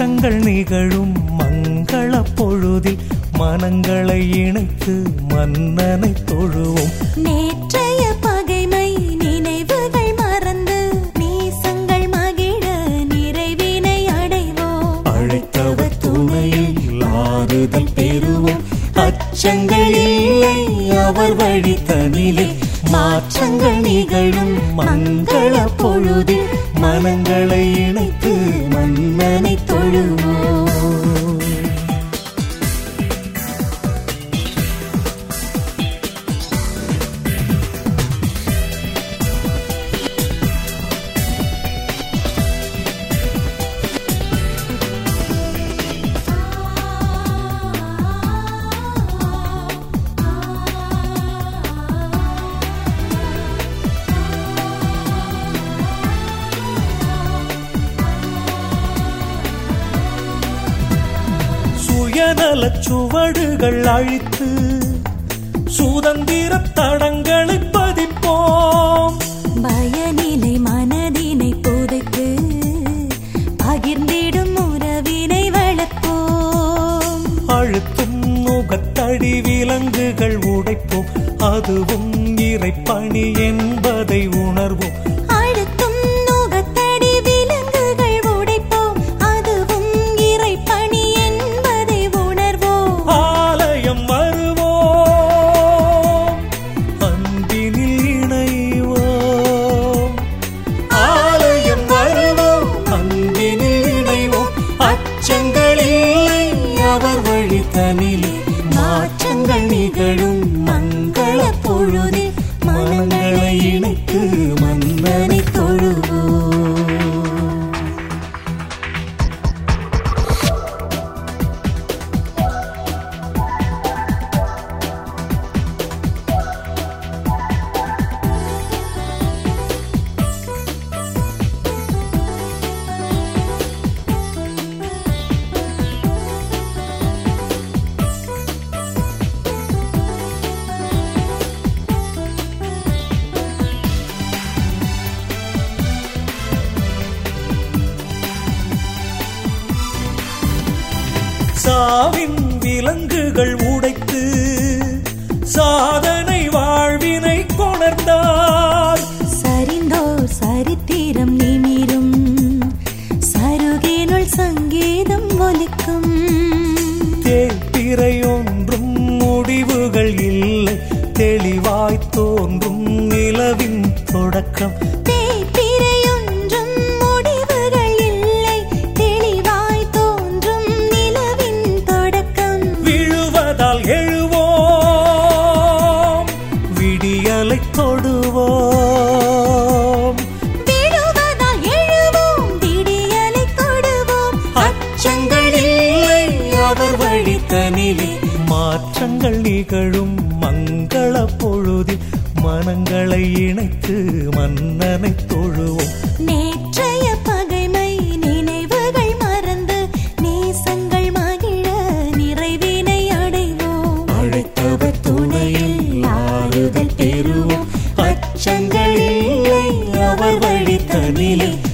மாற்றங்கள் நிகழும் மங்கள பொழுதில் மனங்களை இணைத்து மன்னனை தொழுவோம் நேற்றைய பகைமை நினைவுகள் மறந்து நேசங்கள் மகிழ நிறைவினை அடைவோம் அழைத்தவர் துணையில் ஆறுதல் பெறுவோம் அச்சங்கள் இல்லை அவர் வழி தனிலே மாற்றங்கள் நிகழும் மங்கள பொழுதில் மனங்களை இணைத்து மன்னனை தொழுவோம் சுயநலச் சுவடுகள் அழித்து சுதந்திர தடங்களை பதிப்போம் பயனிலை மனதினை புதைத்து பகிர்ந்திடும் உறவினை வளர்ப்போம் அழுத்தும் முகத்தடி விலங்குகள் உடைப்போம் அதுவும் இறைப்பணி என்பதை உணர்வோம் அழுத்தும் நுகத்தடி விலங்குகள் உடைப்போம் அதுவும் இறைப்பணி என்பதை உணர்வோம் ஆலயம் வருவோம் அன்பினில் இணைவோம் ஆலயம் வருவோம் அன்பினில் இணைவோம் அச்சங்கள் இல்லை அவர் வழி தனிலே மாற்றங்கள் நிகழும் மங்கள பொழுதில் மனங்களை இணைத்து மன்னனை தொழுவோம் சாவின் விலங்குகள் உடைத்து சாதனை வாழ்வினை கொணர்ந்தார் சரிந்தோர் சரித்திரம் நிமிரும் சருகினுள் சங்கீதம் ஒலிக்கும் தேய்பிறை ஒன்றும் முடிவுகள் இல்லை தெளிவாய் தோன்றும் நிலவின் தொடக்கம் தேய்பிறையொன்றும் முடிவுகள் இல்லை தெளிவாய் தோன்றும் நிலவின் தொடக்கம் விழுவதால் எழுவோம் விடியலை தொடுவோம் விழுவதால் எழுவோம் விடியலை தொடுவோம் அச்சங்கள் இல்லை அவர் வழி தனிலே மாற்றங்கள் நிகழும் மங்கள பொழுதில் மனங்களை இணைத்து மன்னனை தொழுவோம் நேற்றைய பகைமை நினைவுகள் மறந்து நேசங்கள் மகிழ நிறைவினை அடைவோம் அழைத்தவர் துணையில் ஆறுதல் பெறுவோம் அச்சங்கள் இல்லை அவர் வழி தனிலே